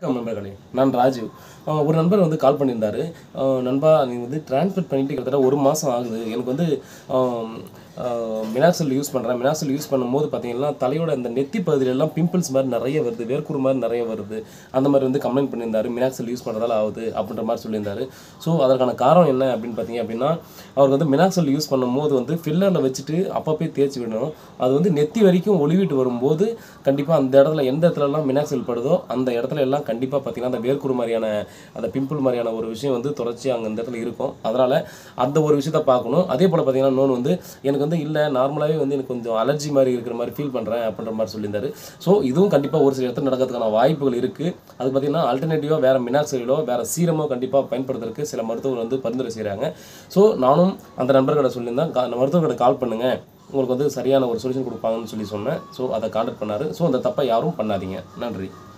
வணக்கம் நண்பர்களே நான் ராஜீவ் அஹ் ஒரு நண்பர் வந்து கால் பண்ணியிருந்தாரு அஹ் நண்பா நீங்கள் வந்து டிரான்ஸ்ஃபர் பண்ணிட்டு கிட்டத்தட்ட ஒரு மாதம் ஆகுது எனக்கு வந்து மினாக்சல் யூஸ் பண்ணுறேன் மினாக்சல் யூஸ் பண்ணும்போது பார்த்தீங்கன்னா தலையோட அந்த நெத்தி பகுதியிலெல்லாம் பிம்பிள்ஸ் மாதிரி நிறைய வருது வேர்க்குரு மாதிரி நிறைய வருது அந்த மாதிரி வந்து கம்ப்ளைண்ட் பண்ணியிருந்தாரு மினாக்சல் யூஸ் பண்ணுறதால ஆகுது அப்படின்ற மாதிரி சொல்லியிருந்தாரு ஸோ அதற்கான காரணம் என்ன அப்படின்னு பார்த்தீங்க அப்படின்னா அவருக்கு வந்து மினாக்சல் யூஸ் பண்ணும்போது வந்து ஃபில்லரில் வச்சுட்டு அப்பப்போ தேய்ச்சி விடணும் அது வந்து நெத்தி வரைக்கும் ஒளிவிட்டு வரும்போது கண்டிப்பாக அந்த இடத்துல எந்த இடத்துலலாம் மினாக்சல் படுதோ அந்த இடத்துல எல்லாம் கண்டிப்பாக பார்த்தீங்கன்னா அந்த வேர்க்குரு மாதிரியான அந்த பிம்பிள் மாதிரியான ஒரு விஷயம் வந்து தொடர்ச்சி அங்கே அந்த இடத்துல இருக்கும் அதனால் அந்த ஒரு விஷயத்த பார்க்கணும் அதே போல் பார்த்தீங்கன்னா இன்னொன்று வந்து எனக்கு வந்து இல்லை நார்மலாகவே வந்து எனக்கு கொஞ்சம் அலர்ஜி மாதிரி இருக்கிற மாதிரி ஃபீல் பண்ணுறேன் அப்படின்ற மாதிரி சொல்லியிருந்தாரு ஸோ இதுவும் கண்டிப்பாக ஒரு சில இடத்துல நடக்கிறதுக்கான வாய்ப்புகள் இருக்குது அது பார்த்தீங்கன்னா ஆல்டர்னேட்டிவாக வேறு மினாக்சைலோ வேறு சீரமோ கண்டிப்பாக பயன்படுத்துறதுக்கு சில மருத்துவர்கள் வந்து பரிந்துரை செய்கிறாங்க ஸோ நானும் அந்த நண்பர்கிட்ட சொல்லியிருந்தேன் கா- அந்த மருத்துவர்கிட்ட கால் பண்ணுங்கள் உங்களுக்கு வந்து சரியான ஒரு சொல்யூஷன் கொடுப்பாங்கன்னு சொல்லி சொன்னேன் ஸோ அதை கான்டாக்ட் பண்ணாரு ஸோ அந்த தப்பை யாரும் பண்ணாதீங்க நன்றி